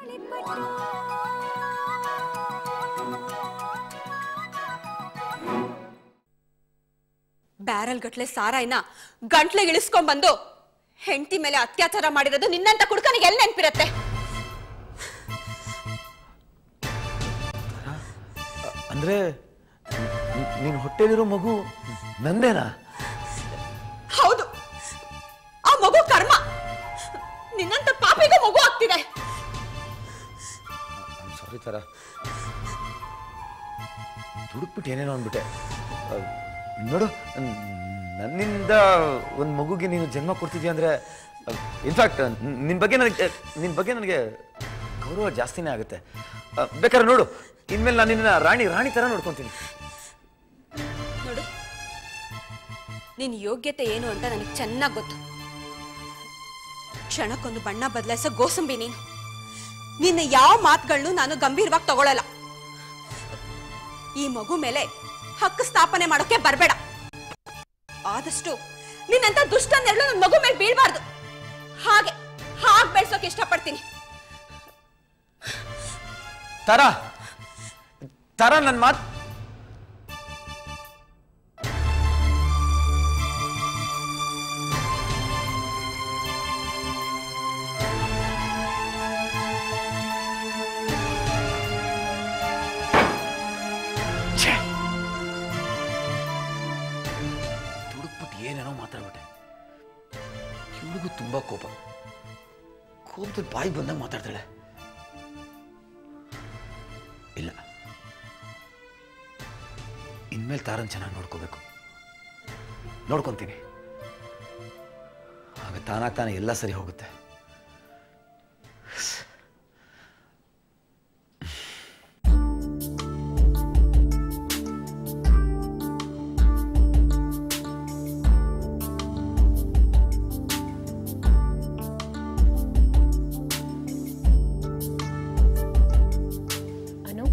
Barrel ಗಟ್ಲೆ ಸಾರಾಯಿನ ಗಂಟ್ಲೆಗೆ ಇಳಿಸ್ಕೊಂಡ್ ಬಂದು ಹೆಂಡತಿ ಮೇಲೆ ಅತ್ಯಾಚಾರ ಮಾಡಿರೋದು ನಿನ್ನಂತ ಕುಡ್ಕನಿಗೆ ಎಲ್ಲಿ ನೆನ್ಪಿರತ್ತೆ ಅಂದ್ರೆ ನೀನು ಹೊಟ್ಟೆಲಿರೋ ಮಗು ನಂದೇನಾ ಹೌದು ಆ ಮಗು ಕರ್ಮ ನಿನ್ನಂತ ಪಾಪಿಗೂ ಮಗು ಆಗ್ತಿದೆ ಸಾರಿ ತರ ದುಡುಕ್ಬಿಟ್ಟು ಏನೇನೋ ಅಂದ್ಬಿಟ್ಟೆ ಆ, ನೋಡು ನ್- ನನ್ನಿಂದ ಒಂದು ಮಗುಗೆ ನೀನು ಜನ್ಮ ಕೊಡ್ತಿದ್ಯಾ ಅಂದ್ರೆ ಇನ್ಫ್ಯಾಕ್ಟ್ ನಿನ್ನ ಬಗ್ಗೆ ನನಗೆ ನಿನ್ನ ಬಗ್ಗೆ ನನಗೆ ಗೌರವ ಜಾಸ್ತಿನೇ ಆಗುತ್ತೆ ಆ, ಬೇಕಾದ್ರೆ ನೋಡು ಇನ್ಮೇಲೆ ನಾನು ನಿನ್ನ ರಾಣಿ ರಾಣಿ ಥರ ನೋಡ್ಕೊತೀನಿ ನೋಡು ನಿನ್ ಯೋಗ್ಯತೆ ಏನು ಅಂತ ನನಗೆ ಚೆನ್ನಾಗಿ ಗೊತ್ತು ಕ್ಷಣಕ್ಕೊಂದು ಬಣ್ಣ ಬದಲಾಯಿಸೋ ಗೋಸಂಬಿ ನೀನು ನಿನ್ನ ಯಾವ ಮಾತುಗಳನ್ನು ನಾನು ಗಂಭೀರವಾಗಿ ತಗೊಳ್ಳಲ್ಲ ಈ ಮಗು ಮೇಲೆ ಹಕ್ಕು ಸ್ಥಾಪನೆ ಮಾಡೋಕೆ ಬರಬೇಡ ಆದಷ್ಟು ನಿನ್ನಂತ ದುಷ್ಟ ನೆರಳು ನನ್ನ ಮಗು ಮೇಲೆ ಬೀಳ್ಬಾರ್ದು ಹಾಗೆ ಹಾಗೆ ಬೆಳ್ಸೋಕೆ ಇಷ್ಟಪಡ್ತೀನಿ ತರ ತರ ನನ್ನ ಮಾತು ದುಡುಕ್ಬಿಟ್ಟು ಏನೇನೋ ಮಾತಾಡ್ಬಿಟ್ಟೆ ಇವಳಿಗೂ ತುಂಬಾ ಕೋಪ ಕೋಪದಲ್ಲಿ ಬಾಯಿ ಬಂದಾಗ ಮಾತಾಡ್ತಾಳೆ ಇಲ್ಲ ಇನ್ಮೇಲೆ ತಾರನ್ ಚೆನ್ನಾಗಿ ನೋಡ್ಕೋಬೇಕು ನೋಡ್ಕೊಂತೀನಿ ಆಗ ತಾನಾಗ ತಾನೇ ಎಲ್ಲ ಸರಿ ಹೋಗುತ್ತೆ ಅನು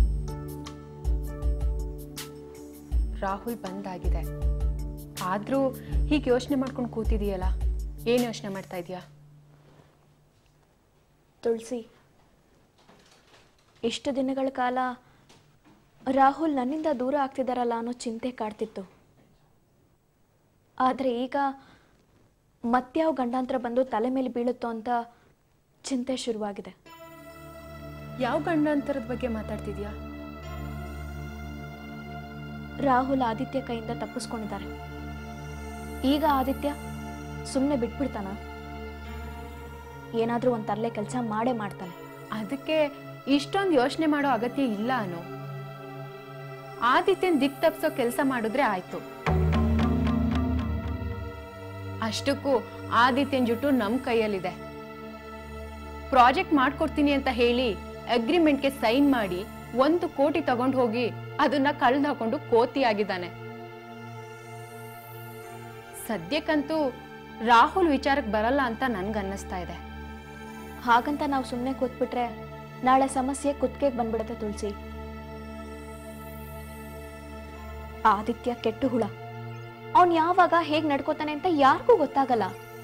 ರಾಹುಲ್ ಬಂದಾಗಿದೆ ಆದರೂ ಹೀಗೆ ಯೋಚನೆ ಮಾಡ್ಕೊಂಡು ಕೂತಿದೀಯಲ್ಲ ಏನು ಯೋಚನೆ ಮಾಡ್ತಾ ಇದೀಯಾ ತುಳಸಿ ಇಷ್ಟು ದಿನಗಳ ಕಾಲ ರಾಹುಲ್ ನನ್ನಿಂದ ದೂರ ಆಗ್ತಿದ್ದಾರಲ್ಲ ಅನ್ನೋ ಚಿಂತೆ ಕಾಡ್ತಿತ್ತು ಆದರೆ ಈಗ ಮತ್ಯಾವ ಗಂಡಾಂತರ ಬಂದು ತಲೆ ಮೇಲೆ ಬೀಳುತ್ತೋ ಅಂತ ಚಿಂತೆ ಶುರುವಾಗಿದೆ ಯಾವ ಗಂಡಾಂತರದ ಬಗ್ಗೆ ಮಾತಾಡ್ತಿದ್ಯಾ ರಾಹುಲ್ ಆದಿತ್ಯ ಕೈಯಿಂದ ತಪ್ಪಿಸ್ಕೊಂಡಿದ್ದಾರೆ ಈಗ ಆದಿತ್ಯ ಸುಮ್ಮನೆ ಬಿಟ್ಬಿಡ್ತಾನ ಏನಾದರೂ ಒಂದು ತರಲೆ ಕೆಲಸ ಮಾಡೇ ಮಾಡ್ತಾನೆ ಅದಕ್ಕೆ ಇಷ್ಟೊಂದು ಯೋಚನೆ ಮಾಡೋ ಅಗತ್ಯ ಇಲ್ಲ ಅನು ಆದಿತ್ಯನ್ ದಿಕ್ ತಪ್ಸೋ ಕೆಲಸ ಮಾಡಿದ್ರೆ ಆಯ್ತು ಅಷ್ಟಕ್ಕೂ ಆದಿತ್ಯನ್ ಜುಟ್ಟು ನಮ್ ಕೈಯಲ್ಲಿದೆ ಪ್ರಾಜೆಕ್ಟ್ ಮಾಡ್ಕೊಡ್ತೀನಿ ಅಂತ ಹೇಳಿ ಅಗ್ರಿಮೆಂಟ್ಗೆ ಸೈನ್ ಮಾಡಿ ಒಂದು ಕೋಟಿ ತಗೊಂಡು ಹೋಗಿ ಅದನ್ನ ಕಳ್ದು ಹಾಕೊಂಡು ಕೋತಿ ಆಗಿದ್ದಾನೆ ಸದ್ಯಕ್ಕಂತೂ ರಾಹುಲ್ ವಿಚಾರಕ್ಕೆ ಬರಲ್ಲ ಅಂತ ನನ್ಗನ್ನಿಸ್ತಾ ಇದೆ ಹಾಗಂತ ನಾವು ಸುಮ್ಮನೆ ಕೂತ್ಬಿಟ್ರೆ ನಾಳೆ ಸಮಸ್ಯೆ ಕುತ್ತಿಗೆಗೆ ಬಂದ್ಬಿಡುತ್ತೆ ತುಳಸಿ ಆದಿತ್ಯ ಕೆಟ್ಟು ಹುಳ ಅವನ್ ಯಾವಾಗ ಹೇಗ್ ನಡ್ಕೋತಾನೆ ಅಂತ ಯಾರಿಗೂ ಗೊತ್ತಾಗಲ್ಲ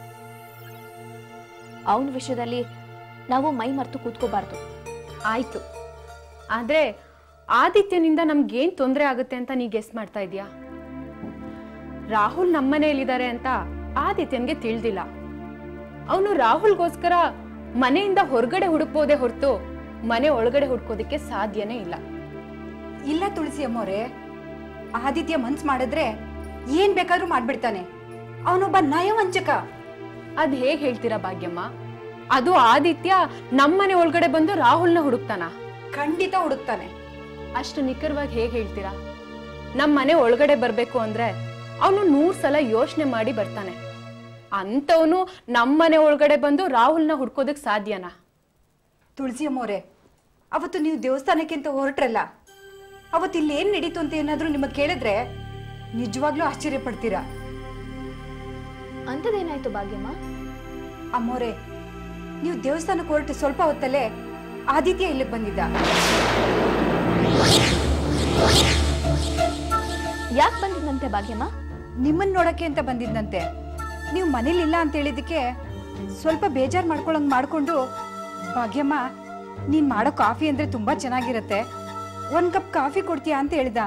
ಅವನ ವಿಷಯದಲ್ಲಿ ನಾವು ಮೈ ಮರ್ತು ಕೂತ್ಕೋಬಾರ್ದು ಆಯ್ತು ಆದ್ರೆ ಆದಿತ್ಯನಿಂದ ನಮ್ಗೇನ್ ತೊಂದರೆ ಆಗುತ್ತೆ ಅಂತ ನೀ ಗೆಸ್ ಮಾಡ್ತಾ ಇದೀಯಾ ರಾಹುಲ್ ನಮ್ಮನೆಯಲ್ಲಿದ್ದಾರೆ ಅಂತ ಆದಿತ್ಯನ್ಗೆ ತಿಳಿದಿಲ್ಲ ಅವನು ರಾಹುಲ್ಗೋಸ್ಕರ ಮನೆಯಿಂದ ಹೊರಗಡೆ ಹುಡುಕ್ಬೋದೇ ಹೊರತು ಮನೆ ಒಳಗಡೆ ಹುಡ್ಕೋದಕ್ಕೆ ಸಾಧ್ಯನೇ ಇಲ್ಲ ಇಲ್ಲ ತುಳಸಿ ಅಮ್ಮೋರೆ ಆದಿತ್ಯ ಮನ್ಸ್ ಮಾಡಿದ್ರೆ ಏನ್ ಬೇಕಾದ್ರೂ ಮಾಡ್ಬಿಡ್ತಾನೆ ಅವನೊಬ್ಬ ನಯವಂಚಕ ಅದ್ ಹೇಗ್ ಹೇಳ್ತೀರಾ ಭಾಗ್ಯಮ್ಮ ಅದು ಆದಿತ್ಯ ನಮ್ಮನೆ ಒಳಗಡೆ ಬಂದು ರಾಹುಲ್ನ ಹುಡುಕ್ತಾನ ಖಂಡಿತ ಹುಡುಕ್ತಾನೆ ಅಷ್ಟು ನಿಖರವಾಗಿ ಹೇಗ್ ಹೇಳ್ತೀರಾ ನಮ್ಮ ಮನೆ ಒಳಗಡೆ ಬರ್ಬೇಕು ಅಂದ್ರೆ ಅವನು ನೂರ್ ಸಲ ಯೋಚನೆ ಮಾಡಿ ಬರ್ತಾನೆ ಅಂತವನು ನಮ್ಮನೆ ಒಳಗಡೆ ಬಂದು ರಾಹುಲ್ನ ಹುಡ್ಕೋದಕ್ ಸಾಧ್ಯನಾ ತುಳಸಿ ಅಮ್ಮೋರೆ ಅವತ್ತು ನೀವು ದೇವಸ್ಥಾನಕ್ಕೆ ಅಂತ ಹೊರಟ್ರಲ್ಲ ಅವತ್ತು ಇಲ್ಲಿ ಏನ್ ನಡೀತು ಅಂತ ಏನಾದ್ರೂ ನಿಮಗೆ ಕೇಳಿದ್ರೆ ನಿಜವಾಗ್ಲೂ ಆಶ್ಚರ್ಯ ಪಡ್ತೀರಾ ಅಂಥದ್ದೇನಾಯ್ತು ಭಾಗ್ಯಮ್ಮ ಅಮ್ಮೋರೆ ನೀವು ದೇವಸ್ಥಾನಕ್ಕೆ ಹೊರಟು ಸ್ವಲ್ಪ ಹೊತ್ತಲ್ಲೇ ಆದಿತ್ಯ ಇಲ್ಲಿಗೆ ಬಂದಿದ್ದ ಯಾಕೆ ಬಂದಿದ್ದಂತೆ ಭಾಗ್ಯಮ್ಮ ನಿಮ್ಮನ್ನ ನೋಡಕ್ಕೆ ಅಂತ ಬಂದಿದ್ದಂತೆ ನೀವು ಮನೇಲಿಲ್ಲ ಅಂತ ಹೇಳಿದಕ್ಕೆ ಸ್ವಲ್ಪ ಬೇಜಾರು ಮಾಡ್ಕೊಳಂಗ್ ಮಾಡ್ಕೊಂಡು ಭಾಗ್ಯಮ್ಮ ನೀನ್ ಮಾಡೋ ಕಾಫಿ ಅಂದ್ರೆ ತುಂಬಾ ಚೆನ್ನಾಗಿರತ್ತೆ ಒಂದ್ ಕಪ್ ಕಾಫಿ ಕೊಡ್ತೀಯಾ ಅಂತ ಹೇಳ್ದ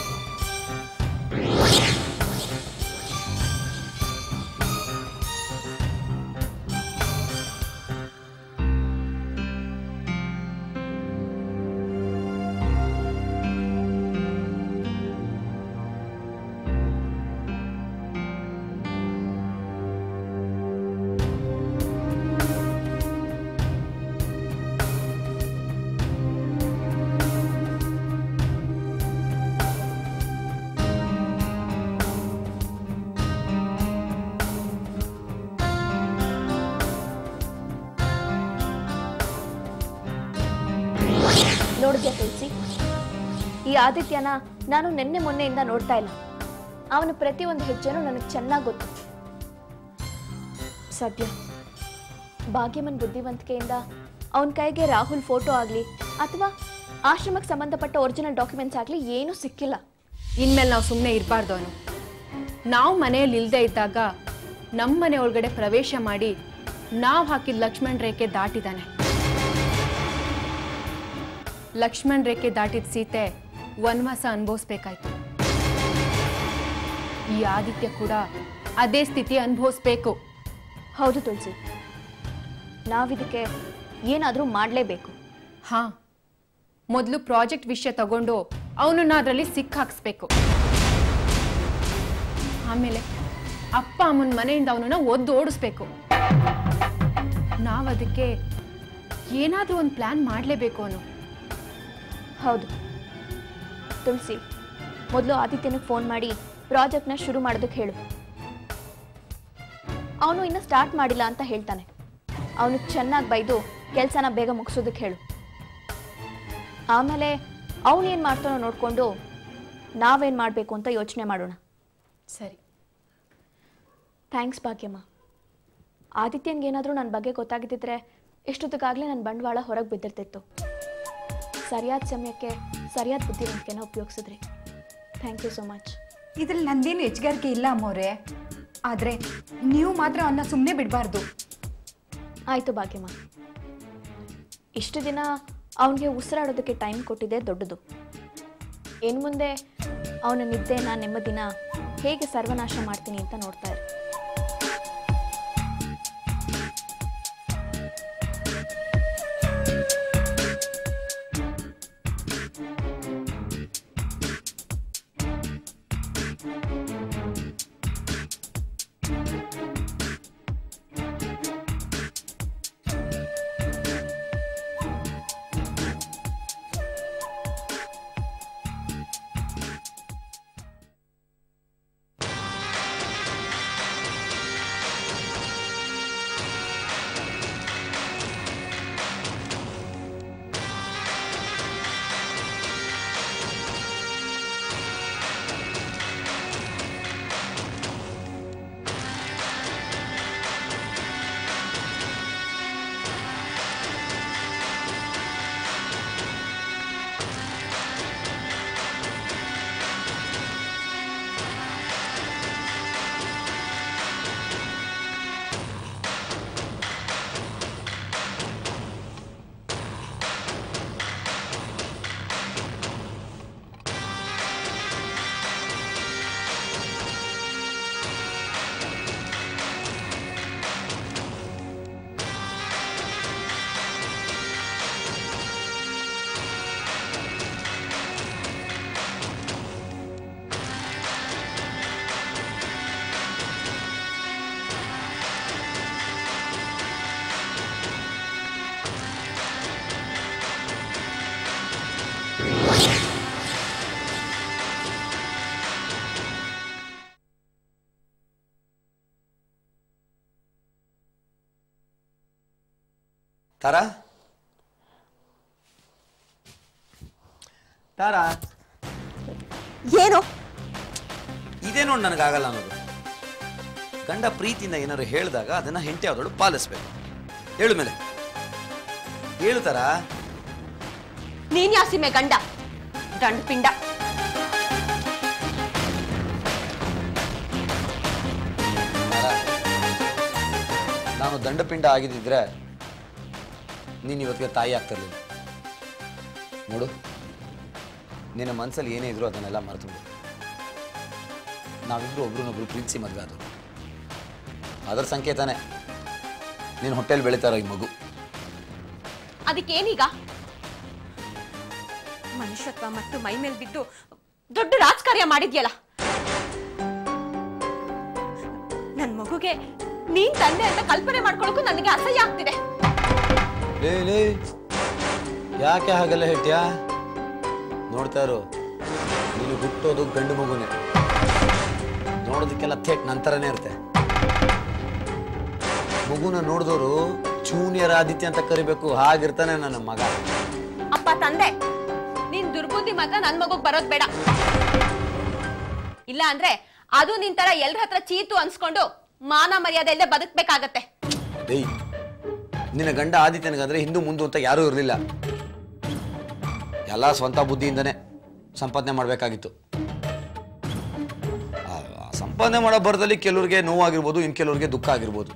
ನೋಡಿದ್ಯಾ ತುಳಸಿ ಈ ಆದಿತ್ಯನ ನಾನು ನಿನ್ನೆ ಮೊನ್ನೆಯಿಂದ ನೋಡ್ತಾ ಇಲ್ಲ ಅವನ ಪ್ರತಿಯೊಂದು ಹೆಜ್ಜೆನೂ ನನಗೆ ಚೆನ್ನಾಗಿ ಗೊತ್ತು ಸದ್ಯ ಭಾಗ್ಯಮನ್ ಬುದ್ಧಿವಂತಿಕೆಯಿಂದ ಅವನ ಕೈಗೆ ರಾಹುಲ್ ಫೋಟೋ ಆಗಲಿ ಅಥವಾ ಆಶ್ರಮಕ್ಕೆ ಸಂಬಂಧಪಟ್ಟ ಒರಿಜಿನಲ್ ಡಾಕ್ಯುಮೆಂಟ್ಸ್ ಆಗಲಿ ಏನೂ ಸಿಕ್ಕಿಲ್ಲ ಇನ್ಮೇಲೆ ನಾವು ಸುಮ್ಮನೆ ಇರಬಾರ್ದು ಅವನು ನಾವು ಮನೆಯಲ್ಲಿ ಇಲ್ಲದೆ ಇದ್ದಾಗ ನಮ್ಮ ಮನೆ ಒಳಗಡೆ ಪ್ರವೇಶ ಮಾಡಿ ನಾವು ಹಾಕಿದ ಲಕ್ಷ್ಮಣ್ ರೇಖೆ ದಾಟಿದ್ದಾನೆ ಲಕ್ಷ್ಮಣ್ ರೇಖೆ ದಾಟಿದ ಸೀತೆ ವನವಾಸ ಅನುಭವಿಸ್ಬೇಕಾಯ್ತು ಈ ಆದಿತ್ಯ ಕೂಡ ಅದೇ ಸ್ಥಿತಿ ಅನುಭವಿಸ್ಬೇಕು ಹೌದು ತುಳಸಿ ನಾವಿದಕ್ಕೆ ಏನಾದರೂ ಮಾಡಲೇಬೇಕು ಹಾ ಮೊದಲು ಪ್ರಾಜೆಕ್ಟ್ ವಿಷಯ ತಗೊಂಡು ಅವನನ್ನ ಅದರಲ್ಲಿ ಸಿಕ್ಕಾಕ್ಸ್ಬೇಕು ಆಮೇಲೆ ಅಪ್ಪ ಅಮ್ಮನ ಮನೆಯಿಂದ ಅವನನ್ನ ಒದ್ದು ಓಡಿಸ್ಬೇಕು ನಾವು ಅದಕ್ಕೆ ಏನಾದರೂ ಒಂದು ಪ್ಲಾನ್ ಮಾಡಲೇಬೇಕು ಅವನು ಹೌದು ತುಳಸಿ ಮೊದಲು ಆದಿತ್ಯನಿಗೆ ಫೋನ್ ಮಾಡಿ ಪ್ರಾಜೆಕ್ಟ್ನ ಶುರು ಮಾಡೋದಕ್ಕೆ ಹೇಳು ಅವನು ಇನ್ನೂ ಸ್ಟಾರ್ಟ್ ಮಾಡಿಲ್ಲ ಅಂತ ಹೇಳ್ತಾನೆ ಅವನು ಚೆನ್ನಾಗಿ ಬೈದು ಕೆಲಸನ ಬೇಗ ಮುಗಿಸೋದಕ್ಕೆ ಹೇಳು ಆಮೇಲೆ ಅವನೇನು ಮಾಡ್ತಾನೋ ನೋಡಿಕೊಂಡು ನಾವೇನು ಮಾಡಬೇಕು ಅಂತ ಯೋಚನೆ ಮಾಡೋಣ ಸರಿ ಥ್ಯಾಂಕ್ಸ್ ಭಾಗ್ಯಮ್ಮ ಆದಿತ್ಯನ್ಗೇನಾದರೂ ನನ್ನ ಬಗ್ಗೆ ಗೊತ್ತಾಗಿದ್ದಿದ್ರೆ ಎಷ್ಟೊತ್ತಿಗಾಗಲೇ ನನ್ನ ಬಂಡವಾಳ ಹೊರಗೆ ಬಿದ್ದಿರ್ತಿತ್ತು ಸರಿಯಾದ ಸಮಯಕ್ಕೆ ಸರಿಯಾದ ಬುದ್ಧಿವಂತಿಕೆನ ಉಪಯೋಗಿಸಿದ್ರಿ ಥ್ಯಾಂಕ್ ಯು ಸೊ ಮಚ್ ಇದ್ರಲ್ಲಿ ನಂದೇನು ಹೆಚ್ಚುಗಾರಿಕೆ ಇಲ್ಲ ಅಮ್ಮವ್ರೆ ಆದ್ರೆ ನೀವು ಮಾತ್ರ ಅವನ್ನ ಸುಮ್ಮನೆ ಬಿಡಬಾರ್ದು ಆಯಿತು ಭಾಗ್ಯಮ್ಮ ಇಷ್ಟು ದಿನ ಅವನಿಗೆ ಉಸಿರಾಡೋದಕ್ಕೆ ಟೈಮ್ ಕೊಟ್ಟಿದ್ದೆ ದೊಡ್ಡದು ಇನ್ನು ಮುಂದೆ ಅವನ ನಿದ್ದೆನ ನೆಮ್ಮದಿನ ಹೇಗೆ ಸರ್ವನಾಶ ಮಾಡ್ತೀನಿ ಅಂತ ನೋಡ್ತಾ ಇರಿ ತಾರಾ ತಾರಾ ಏನು ಇದೇ ನೋಡಿ ನನಗಾಗಲ್ಲ ಅನ್ನೋದು ಗಂಡ ಪ್ರೀತಿಯಿಂದ ಏನಾದ್ರು ಹೇಳಿದಾಗ ಅದನ್ನ ಹೆಂಡತಿ ಆದವಳು ಪಾಲಿಸ್ಬೇಕು ಹೇಳು ಮೇಲೆ ಹೇಳು ತಾರಾ ನೀನ್ ಯಾವ ಸೀಮೆ ಗಂಡ ದಂಡ ಪಿಂಡ ತಾರಾ, ನಾನು ದಂಡಪಿಂಡ ಆಗಿದ್ದಿದ್ರೆ ನೀನು ಇವತ್ತಿಗೆ ತಾಯಿ ಆಗ್ತಿರ್ಲಿಲ್ಲ ನೋಡು ನಿನ್ನ ಮನಸ್ಸಲ್ಲಿ ಏನೇ ಇದ್ರು ಅದನ್ನೆಲ್ಲ ಮರೆತು ಬಿಡು ನಾವಿಬ್ರು ಒಬ್ರನ್ನೊಬ್ರು ಪ್ರೀತಿಸಿ ಮದುವೆ ಆದವು ಅದರ ಸಂಕೇತನೇ ನೀನು ಹೊಟ್ಟೆಲಿ ಬೆಳೀತಾರೋ ಈ ಮಗು ಅದಕ್ಕೇನೀಗ ಮನುಷ್ಯತ್ವ ಮತ್ತು ಮೈ ಮೇಲೆ ಬಿದ್ದು ದೊಡ್ಡ ರಾಜಕಾರ್ಯ ಮಾಡಿದ್ಯಲ್ಲ ನನ್ ಮಗುಗೆ ನೀನ್ ತಂದೆ ಅಂತ ಕಲ್ಪನೆ ಮಾಡ್ಕೊಳಕ್ಕೂ ನನಗೆ ಅಸಹ್ಯ ಆಗ್ತಿದೆ ಲೇ ಲೇ ಯಾಕೆ ಹಾಗೆಲ್ಲ ಹೇಳ್ತೀಯಾ ನೋಡ್ತಾ ಇರು ನೀನು ಹುಟ್ಟೋದು ಗಂಡು ಮಗುನೇ ನೋಡೋದಕ್ಕೆಲ್ಲ ಥೇಟ್ ನಂತರನೇ ಇರುತ್ತೆ ಮಗುನ ನೋಡಿದವರು ಜೂನಿಯರ್ ಆದಿತ್ಯ ಅಂತ ಕರಿಬೇಕು ಹಾಗಿರ್ತಾನೆ ನನ್ನ ಮಗ ಅಪ್ಪ ತಂದೆ ನೀನ್ ದುರ್ಬುದ್ಧಿ ಮಾತ್ರ ನನ್ ಮಗುಗ್ ಬರೋದ್ ಬೇಡ ಇಲ್ಲ ಅಂದ್ರೆ ಅದು ನಿನ್ ತರ ಎಲ್ರ ಹತ್ರ ಚೀತು ಅನ್ಸ್ಕೊಂಡು ಮಾನ ಮರ್ಯಾದೆ ಇಲ್ಲದೆ ಬದುಕ್ಬೇಕಾಗತ್ತೆ ಏಯ್ ನಿನ್ನ ಗಂಡ ಆದಿತ್ಯನಿಗಾದ್ರೆ ಹಿಂದೂ ಮುಂದು ಅಂತ ಯಾರೂ ಇರಲಿಲ್ಲ ಎಲ್ಲ ಸ್ವಂತ ಬುದ್ಧಿಯಿಂದನೇ ಸಂಪಾದನೆ ಮಾಡಬೇಕಾಗಿತ್ತು ಸಂಪಾದನೆ ಮಾಡೋ ಬರದಲ್ಲಿ ಕೆಲವ್ರಿಗೆ ನೋವಾಗಿರ್ಬೋದು ಇನ್ನು ಕೆಲವ್ರಿಗೆ ದುಃಖ ಆಗಿರ್ಬೋದು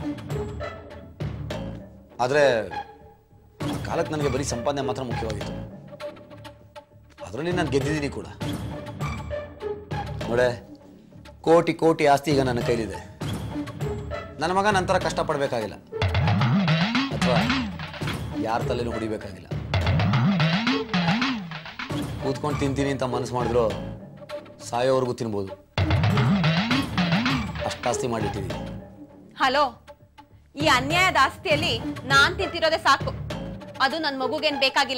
ಆದರೆ ಆ ಕಾಲಕ್ಕೆ ನನಗೆ ಬರೀ ಸಂಪಾದನೆ ಮಾತ್ರ ಮುಖ್ಯವಾಗಿತ್ತು ಅದರಲ್ಲಿ ನಾನು ಗೆದ್ದಿದ್ದೀನಿ ಕೂಡ ನೋಡೆ ಕೋಟಿ ಕೋಟಿ ಆಸ್ತಿ ಈಗ ನನ್ನ ಕೈಲಿದೆ ನನ್ನ ಮಗ ನಂತರ ಕಷ್ಟಪಡಬೇಕಾಗಿಲ್ಲ ಅಥವಾ ಯಾರ ತಲೆನೂ ಹೊಡಿಬೇಕಾಗಿಲ್ಲ ಕೂತ್ಕೊಂಡು ತಿಂತೀನಿ ಅಂತ ಮನಸ್ಸು ಮಾಡಿದ್ರು ಸಾಯೋವರೆಗೂ ತಿನ್ಬೋದು ಅಷ್ಟಾಸ್ತಿ ಮಾಡಿಟ್ಟಿದ್ದೀನಿ ಹಲೋ ಈ ಅನ್ಯಾಯದ ಆಸ್ತಿಯಲ್ಲಿ ನಾನ್ ತಿಂತಿರೋದೇ ಸಾಕು ಅದು ನನ್ ಮಗುಗೇನ್ ಬೇಕಾಗಿಲ್ಲ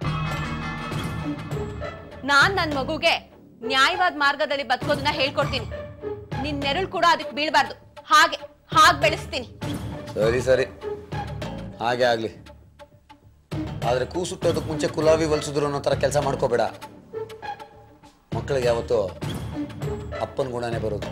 ನಾನ್ ನನ್ ಮಗುಗೆ ನ್ಯಾಯವಾದ ಮಾರ್ಗದಲ್ಲಿ ಬದುಕೋದನ್ನ ಹೇಳ್ಕೊಡ್ತೀನಿ ನಿನ್ ನೆರಳು ಕೂಡ ಅದಕ್ಕೆ ಬೀಳ್ಬಾರ್ದು ಹಾಗೆ ಹಾಗೆ ಬೆಳೆಸ್ತೀನಿ ಸರಿ ಸರಿ ಹಾಗೆ ಆಗಲಿ ಆದರೆ ಕೂಸುಟ್ಟೋದಕ್ಕೆ ಮುಂಚೆ ಕುಲಾವಿ ಹೊಲ್ಸಿದ್ರು ಅನ್ನೋ ಥರ ಕೆಲಸ ಮಾಡ್ಕೋಬೇಡ ಮಕ್ಕಳಿಗೆ ಯಾವತ್ತೂ ಅಪ್ಪನ ಗುಣನೇ ಬರೋದು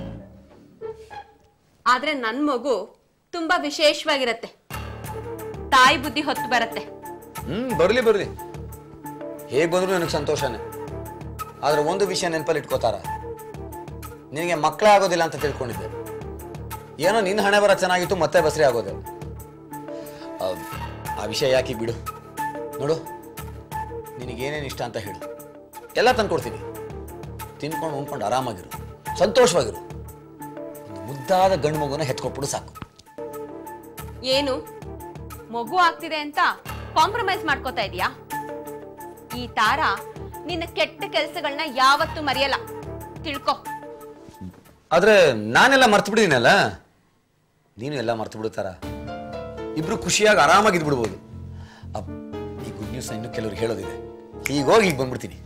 ಆದ್ರೆ ನನ್ ಮಗು ತುಂಬಾ ವಿಶೇಷವಾಗಿರತ್ತೆ ತಾಯಿ ಬುದ್ಧಿ ಹೊತ್ತು ಬರತ್ತೆ ಹ್ಮ್ ಬರಲಿ ಬರಲಿ ಹೇಗೆ ಬಂದರೂ ನನಗೆ ಸಂತೋಷನೇ ಆದರೆ ಒಂದು ವಿಷಯ ನೆನಪಲ್ಲಿ ಇಟ್ಕೋತಾರ ನಿನಗೆ ಮಕ್ಕಳೇ ಆಗೋದಿಲ್ಲ ಅಂತ ತಿಳ್ಕೊಂಡಿದ್ದೆ ಏನೋ ನಿನ್ನ ಹಣೆ ಬರ ಚೆನ್ನಾಗಿತ್ತು ಮತ್ತೆ ಬಸರಿ ಆಗೋದೆ ಆ, ಆ ವಿಷಯ ಯಾಕೆ ಬಿಡು ನೋಡು ನಿನಗೇನೇನು ಇಷ್ಟ ಅಂತ ಹೇಳು ಎಲ್ಲ ತಂದ್ಕೊಡ್ತೀನಿ ತಿನ್ಕೊಂಡು ಉಣ್ಕೊಂಡು ಆರಾಮಾಗಿರು ಸಂತೋಷವಾಗಿರು ಒಂದು ಮುದ್ದಾದ ಗಂಡು ಮಗುನ ಹೆತ್ಕೊಟ್ಬಿಡು ಸಾಕು ಏನು ಮಗು ಆಗ್ತಿದೆ ಅಂತ ಕಾಂಪ್ರಮೈಸ್ ಮಾಡ್ಕೋತಾ ಇದೀಯಾ ಈ ತಾರ ನಿನ್ನ ಕೆಟ್ಟ ಕೆಲಸಗಳನ್ನ ಯಾವತ್ತೂ ಮರೆಯಲ್ಲ ತಿಳ್ಕೊ ಆದ್ರೆ ನಾನೆಲ್ಲ ಮರ್ತು ಬಿಡಿದ್ದೀನಲ್ಲ ನೀನು ಎಲ್ಲ ಮರ್ತು ಬಿಡುತ್ತಾರ ಇಬ್ರು ಖುಷಿಯಾಗಿ ಆರಾಮಾಗಿದ್ದು ಬಿಡ್ಬೋದು ಅಪ್ ಈ ಗುಡ್ ನ್ಯೂಸ್ ಇನ್ನು ಕೆಲವ್ರು ಹೇಳೋದಿದೆ ಈಗ ಹೋಗಿ ಈಗ ಬಂದ್ಬಿಡ್ತೀನಿ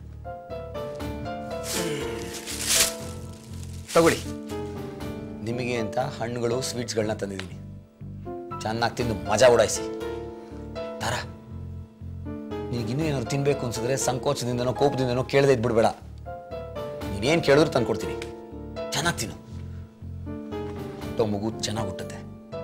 ತಗೊಳ್ಳಿ ನಿಮಗೆ ಅಂತ ಹಣ್ಣುಗಳು ಸ್ವೀಟ್ಸ್ಗಳನ್ನ ತಂದಿದ್ದೀನಿ ಚೆನ್ನಾಗಿ ತಿಂದು ಮಜಾ ಉಡಾಯಿಸಿ ತಾರ ನಿನಗಿನ್ನೂ ಏನಾದ್ರು ತಿನ್ಬೇಕು ಅನ್ಸಿದ್ರೆ ಸಂಕೋಚದಿಂದನೋ ಕೋಪದಿಂದನೋ ಕೇಳದೆ ಇದ್ಬಿಡ್ಬೇಡ ನೀನೇನು ಕೇಳಿದ್ರು ತಂದು ಕೊಡ್ತೀನಿ ಚೆನ್ನಾಗಿ ತಿನ್ನು ಹುಟ್ಟೋ ಮಗು ಚೆನ್ನಾಗಿ ಹುಟ್ಟುತ್ತೆ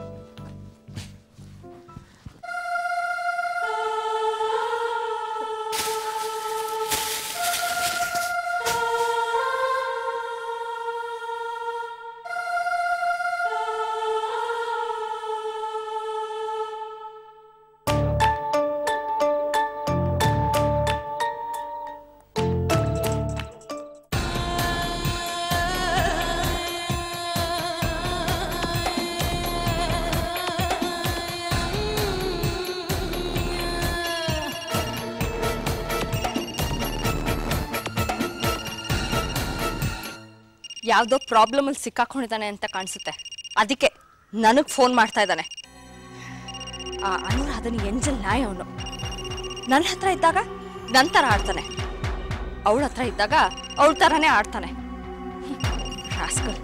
ಯಾವುದೋ ಪ್ರಾಬ್ಲಮಲ್ಲಿ ಸಿಕ್ಕಾಕೊಂಡಿದ್ದಾನೆ ಅಂತ ಕಾಣಿಸುತ್ತೆ ಅದಕ್ಕೆ ನನಗೆ ಫೋನ್ ಮಾಡ್ತಾ ಇದ್ದಾನೆ ಆ ಅನುರಾಧನ ಎಂಜಲ್ ನಾಯ ಅವನು ನನ್ನ ಹತ್ರ ಇದ್ದಾಗ ನನ್ನ ಥರ ಆಡ್ತಾನೆ ಅವಳ ಹತ್ರ ಇದ್ದಾಗ ಅವಳ ಥರನೇ ಆಡ್ತಾನೆ ರಾಸ್ಕಲ್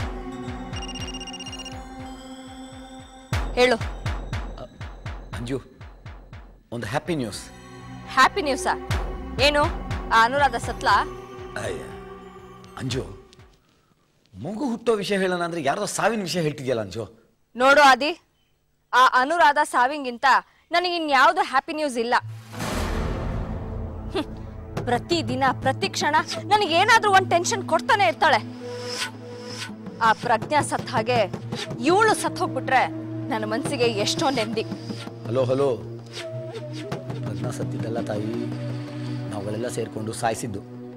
ಹೇಳು ಅಂಜು ಒಂದು ಹ್ಯಾಪಿ ನ್ಯೂಸ್ ಹ್ಯಾಪಿ ನ್ಯೂಸಾ ಏನು ಆ ಅನುರಾಧ ಸತ್ಲಾ ಅಂಜು ಮಗು ಹುಟ್ಟೋ ವಿಷಯ ಹೇಳೋಣ ಅಂದ್ರೆ ಯಾರ್ದೋ ಸಾವಿನ ವಿಷಯ ಹೇಳ್ತಿದ್ಯಲ್ಲ ಅಂಜು ನೋಡು ಆದಿ ಆ ಅನುರಾಧ ಸಾವಿಂಗಿಂತ ನನಗೆ ಇನ್ಯಾವುದು ಹ್ಯಾಪಿ ನ್ಯೂಸ್ ಇಲ್ಲ ಹ್ಮ್. ಪ್ರತಿ ದಿನ ಪ್ರತಿ ಕ್ಷಣ ನನಗೇನಾದ್ರೂ ಒಂದು ಟೆನ್ಷನ್ ಕೊಡ್ತಾನೆ ಇರ್ತಾಳೆ ಆ ಪ್ರಜ್ಞಾ ಸತ್ ಹಾಗೆ ಇವಳು ಸತ್ ಹೋಗ್ಬಿಟ್ರೆ ನನ್ನ ಮನಸ್ಸಿಗೆ ಎಷ್ಟೋ ನೆಮ್ಮದಿ ಹಲೋ ಹಲೋ ಪ್ರಜ್ಞಾ ಸತ್ತಿದ್ದಲ್ಲ ತಾಯಿ ನಾವುಗಳೆಲ್ಲ ಸೇರಿಕೊಂಡು ಸಾಯಿಸಿದ್ದು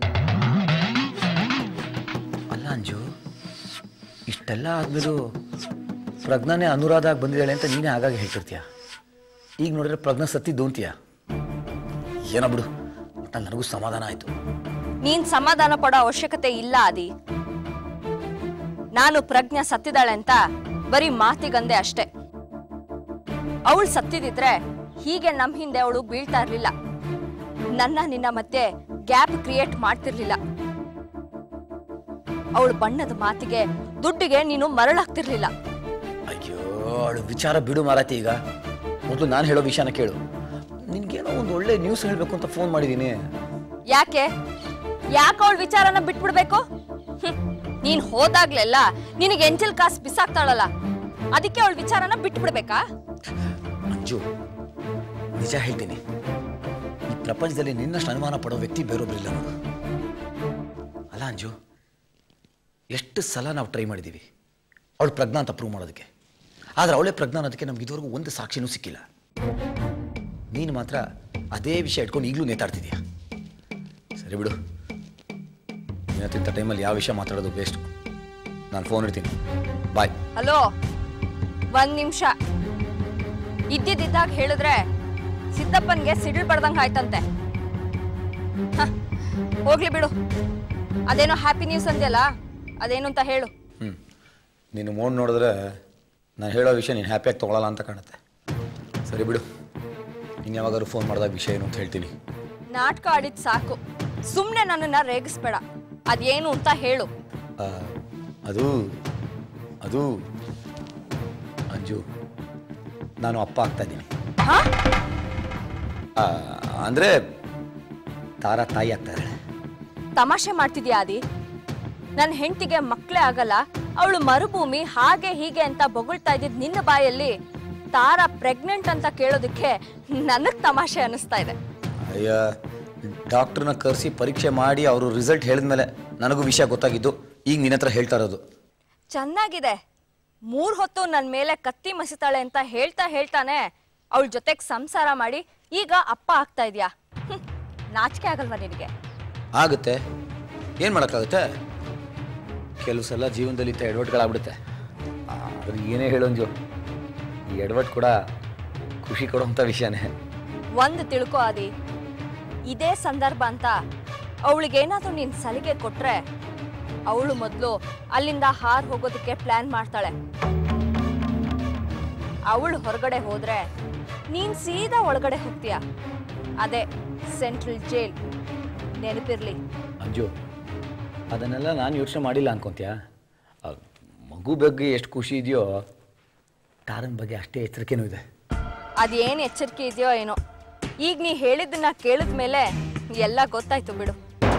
ಅಲ್ಲ ಅಂಜು ಇಷ್ಟೆಲ್ಲ ಆದ್ಮೇಲೂ ಪ್ರಜ್ಞಾನೇ ಅನುರಾಧ ಆಗಿ ಬಂದಿದ್ದಾಳೆ ಅಂತ ನೀನೇ ಆಗಾಗ ಹೇಳ್ತಿರ್ತೀಯ ಈಗ ನೋಡಿದ್ರೆ ಪ್ರಜ್ಞಾ ಸತ್ತಿದ್ದು ಅಂತೀಯ ಏನೋ ಬಿಡು ಒಟ್ನಲ್ಲಿ ನನಗೂ ಸಮಾಧಾನ ಆಯಿತು ನೀನ್ ಸಮಾಧಾನ ಪಡೋ ಅವಶ್ಯಕತೆ ಇಲ್ಲ ಆದಿ ನಾನು ಪ್ರಜ್ಞಾ ಸತ್ತಿದಾಳೆ ಅಂತ ಬರೀ ಮಾತಿಗಂದೆ ಅಷ್ಟೇ ಅವಳು ಸತ್ತಿದಿದ್ರೆ ಹೀಗೆ ನಮ್ ಹಿಂದೆ ಅವಳು ಬೀಳ್ತಾ ಇರ್ಲಿಲ್ಲ ನನ್ನ ನಿನ್ನ ಮಧ್ಯೆ ಗ್ಯಾಪ್ ಕ್ರಿಯೇಟ್ ಮಾಡ್ತಿರ್ಲಿಲ್ಲ ಅವಳು ಬಣ್ಣದ ಮಾತಿಗೆ ದುಡ್ಡಿಗೆ ನೀನು ಮರಳಾಗ್ತಿರ್ಲಿಲ್ಲ ಅಯ್ಯೋ ಅವಳು ವಿಚಾರ ಬಿಡು ಮಾರಾತಿ ಈಗ ಮೊದಲು ನಾನು ಹೇಳೋ ವಿಷಯನ ಕೇಳು ನಿನ್ಗೇನೋ ಒಂದು ಒಳ್ಳೆ ನ್ಯೂಸ್ ಹೇಳಬೇಕು ಅಂತ ಫೋನ್ ಮಾಡಿದ್ದೀನಿ ಯಾಕೆ ಯಾಕೆ ಅವಳ ವಿಚಾರನ ಬಿಟ್ಬಿಡ್ಬೇಕು ಹ್ಮ್. ನೀನ್ ಹೋದಾಗ್ಲೆಲ್ಲ ನಿನಗೆ ಎಂಜಲ್ ಕಾಸ್ ಬಿಸಾಕ್ತಾಳಲ್ಲ ಅದಕ್ಕೆ ಅವಳ ವಿಚಾರನ ಬಿಟ್ಬಿಡ್ಬೇಕಾ ಅಂಜು ನಿಜ ಹೇಳ್ತೀನಿ ಈ ಪ್ರಪಂಚದಲ್ಲಿ ನಿನ್ನಷ್ಟು ಅನುಮಾನ ಪಡೋ ವ್ಯಕ್ತಿ ಬೇರೊಬ್ರಿಲ್ಲ ನೋಡು ಅಲ್ಲ ಅಂಜು ಎಷ್ಟು ಸಲ ನಾವು ಟ್ರೈ ಮಾಡಿದ್ದೀವಿ ಅವಳು ಪ್ರಜ್ಞಾ ಅಂತ ಪ್ರೂವ್ ಮಾಡೋದಕ್ಕೆ ಆದರೆ ಅವಳೇ ಪ್ರಜ್ಞಾ ಅನ್ನೋದಕ್ಕೆ ನಮ್ಗೆ ಇದುವರೆಗೂ ಒಂದು ಸಾಕ್ಷಿನೂ ಸಿಕ್ಕಿಲ್ಲ ನೀನು ಮಾತ್ರ ಅದೇ ವಿಷಯ ಇಟ್ಕೊಂಡು ಈಗಲೂ ನೇತಾಡ್ತಿದ್ಯಾ ಸರಿ ಬಿಡು ಇವತ್ತಿಂಥ ಟೈಮಲ್ಲಿ ಯಾವ ವಿಷಯ ಮಾತಾಡೋದು ಬೇಸ್ಟ್ ನಾನು ಫೋನ್ ಇಡ್ತೀನಿ ಬಾಯ್ ಹಲೋ ಒಂದ್ ನಿಮಿಷ ಇದ್ದಿದ್ದಾಗ ಹೇಳಿದ್ರೆ ಸಿದ್ದಪ್ಪನ್ಗೆ ಸಿಡಿಲ್ ಬಡ್ದಂಗ್ ಆಯ್ತಂತೆ ಹ, ಹೋಗ್ಲಿ ಬಿಡು ಅದೇನೋ ಹ್ಯಾಪಿ ನ್ಯೂಸ್ ಅಂದ್ಯಲ್ಲ ಅದೇನು ಅಂತ ಹೇಳು ಹ್ಞೂ ನೀನು ಮೋಡ್ ನೋಡಿದ್ರೆ ನಾನು ಹೇಳೋ ವಿಷಯ ನೀನು ಹ್ಯಾಪಿಯಾಗಿ ತೊಗೊಳಲ್ಲ ಅಂತ ಕಾಣುತ್ತೆ ಸರಿ ಬಿಡು ನೀನು ಯಾವಾಗಾದ್ರೂ ಫೋನ್ ಮಾಡಿದಾಗ ವಿಷಯ ಏನು ಅಂತ ಹೇಳ್ತೀನಿ ನಾಟಕ ಆಡಿದ್ ಸಾಕು ಸುಮ್ನೆ ನನ್ನನ್ನ ರೇಗಿಸ್ಬೇಡ ಅದೇನು ಅಂತ ಹೇಳು ಆ, ಅದು ಅದು ಅಂಜು ನಾನು ಅಪ್ಪ ಆಗ್ತಾ ಇದ್ದೀನಿ ಹಾ ಅಂದರೆ ತಾರಾ ತಾಯಿ ಆಗ್ತಾ ಇದ್ದಾಳೆ ತಮಾಷೆ ಮಾಡ್ತಿದ್ಯಾ ಆದಿ ನನ್ನ ಹೆಂಡತಿಗೆ ಮಕ್ಕಳೇ ಆಗಲ್ಲ ಅವಳು ಮರುಭೂಮಿ ಹಾಗೆ ಹೀಗೆ ಅಂತ ಬೊಗಳ್ತಾ ಇದ್ದಿದ್ ನಿನ್ನ ಬಾಯಲ್ಲಿ ತಾರ ಪ್ರೆಗ್ನೆಂಟ್ ಅಂತ ಕೇಳೋದಕ್ಕೆ ನನಗ್ ತಮಾಷೆ ಅನಿಸ್ತಾ ಇದೆ ಅಯ್ಯ ಡಾಕ್ಟ್ರನ್ನ ಕರೆಸಿ ಪರೀಕ್ಷೆ ಮಾಡಿ ಅವರು ರಿಸಲ್ಟ್ ಹೇಳಿದ್ಮೇಲೆ ನನಗೂ ವಿಷಯ ಗೊತ್ತಾಗಿದ್ದು ಈಗ ನಿನ್ನ ಹತ್ರ ಹೇಳ್ತಾ ಇರೋದು ಚೆನ್ನಾಗಿದೆ ಮೂರ್ ಹೊತ್ತು ನನ್ ಮೇಲೆ ಕತ್ತಿ ಮಸಿತಾಳೆ ಅಂತ ಹೇಳ್ತಾ ಹೇಳ್ತಾನೆ ಅವಳ ಜೊತೆಗ್ ಸಂಸಾರ ಮಾಡಿ ಈಗ ಅಪ್ಪ ಆಗ್ತಾ ಇದ್ಯಾ ಹ್ಮ್, ನಾಚಿಕೆ ಆಗಲ್ವಾ ನಿನಗೆ ಆಗುತ್ತೆ ಏನು ಮಾಡೋಕ್ಕಾಗುತ್ತೆ ಕೆಲವು ಸಲ ಜೀವನದಲ್ಲಿ ಇಂಥ ಎಡವಟ್ಗಳಾಗ್ಬಿಡುತ್ತೆ ಆದ್ರೆ ಏನೇ ಹೇಳೋಂಜು ಈ ಎಡವಟ್ ಕೂಡ ಖುಷಿ ಕೊಡೋಂಥ ವಿಷಯನೇ ಒಂದು ತಿಳ್ಕೊ ಆದಿ ಇದೇ ಸಂದರ್ಭ ಅಂತ ಅವಳಿಗೇನಾದ್ರೂ ನೀನ್ ಸಲಿಗೆ ಕೊಟ್ರೆ ಅವಳು ಮೊದಲು ಅಲ್ಲಿಂದ ಹಾರ್ ಹೋಗೋದಕ್ಕೆ ಪ್ಲಾನ್ ಮಾಡ್ತಾಳೆ ಅವಳು ಹೊರಗಡೆ ಹೋದ್ರೆ ನೀನ್ ಸೀದಾ ಒಳಗಡೆ ಹೋಗ್ತೀಯ ಅದೇ ಸೆಂಟ್ರಲ್ ಜೈಲ್ ನೆನಪಿರ್ಲಿ ಅಂಜು ಅದನ್ನೆಲ್ಲ ನಾನು ಯೋಚನೆ ಮಾಡಿಲ್ಲ ಅನ್ಕೊಂತ್ಯಾ ಆ, ಮಗು ಬಗ್ಗೆ ಎಷ್ಟು ಖುಷಿ ಇದೆಯೋ ತಾರನ್ ಬಗ್ಗೆ ಅಷ್ಟೇ ಎಚ್ಚರಿಕೆನೂ ಇದೆ ಅದೇನ್ ಎಚ್ಚರಿಕೆ ಇದೆಯೋ ಏನೋ ಈಗ ನೀ ಹೇಳಿದ್ದನ್ನ ಕೇಳಿದ ಮೇಲೆ ಎಲ್ಲ ಗೊತ್ತಾಯ್ತು ಬಿಡು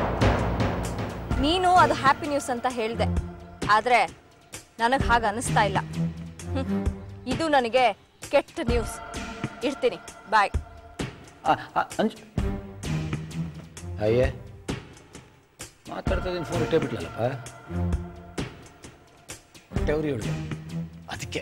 ನೀನು ಅದು ಹ್ಯಾಪಿ ನ್ಯೂಸ್ ಅಂತ ಹೇಳ್ದೆ ಆದ್ರೆ ನನಗೆ ಹಾಗೆ ಅನಿಸ್ತಾ ಇಲ್ಲ ಹ್ಮ್. ಇದು ನನಗೆ ಕೆಟ್ಟ ನ್ಯೂಸ್ ಇಡ್ತೀನಿ ಬಾಯ್ ಆ, ಆ, ಅಂಜು ಅಯ್ಯೇ ಮಾತಾಡ್ತಾ ಇದ್ದೀನಿ ಫೋನ್ ಇಟ್ಟೇ ಬಿಟ್ಲಲ್ಲಪ್ಪ ಹೊಟ್ಟೆವ್ರಿ ಹೇಳಿದೆ ಅದಕ್ಕೆ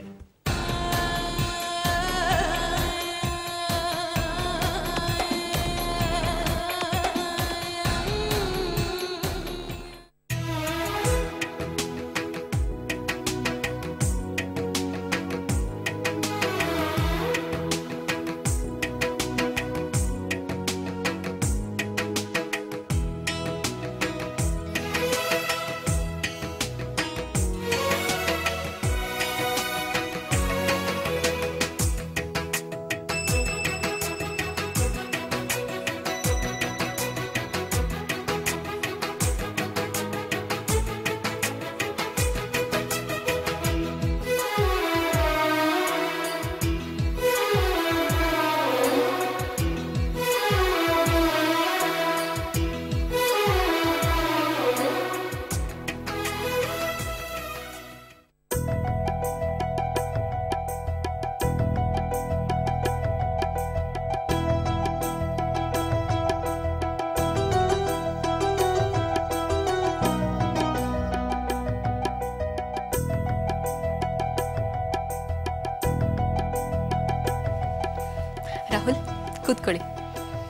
ರಾಹುಲ್ ಕೂತ್ಕೊಳ್ಳಿ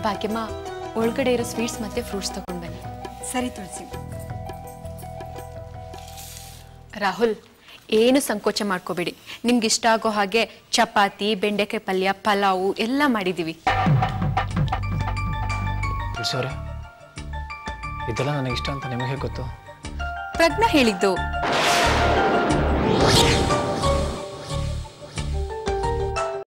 ಭಾಗ್ಯಮ್ಮ ಒಳಗಡೆ ಇರೋ ಸ್ವೀಟ್ಸ್ ಮತ್ತೆ ಫ್ರೂಟ್ಸ್ ತಗೊಂಡ್ ಬನ್ನಿ ಸರಿ ತುಳಸಿ ರಾಹುಲ್ ಏನು ಸಂಕೋಚ ಮಾಡ್ಕೋಬೇಡಿ ನಿಮ್ಗೆ ಇಷ್ಟ ಆಗೋ ಹಾಗೆ ಚಪಾತಿ ಬೆಂಡೆಕಾಯಿ ಪಲ್ಯ ಪಲಾವು ಎಲ್ಲ ಮಾಡಿದ್ದೀವಿ ತುಳಸಿಯವರೇ ಇದೆಲ್ಲ ನನಗೆ ಇಷ್ಟ ಅಂತ ನಿಮಗೆ ಹೇಗೆ ಗೊತ್ತು ಪ್ರಜ್ಞಾ ಹೇಳಿದ್ದು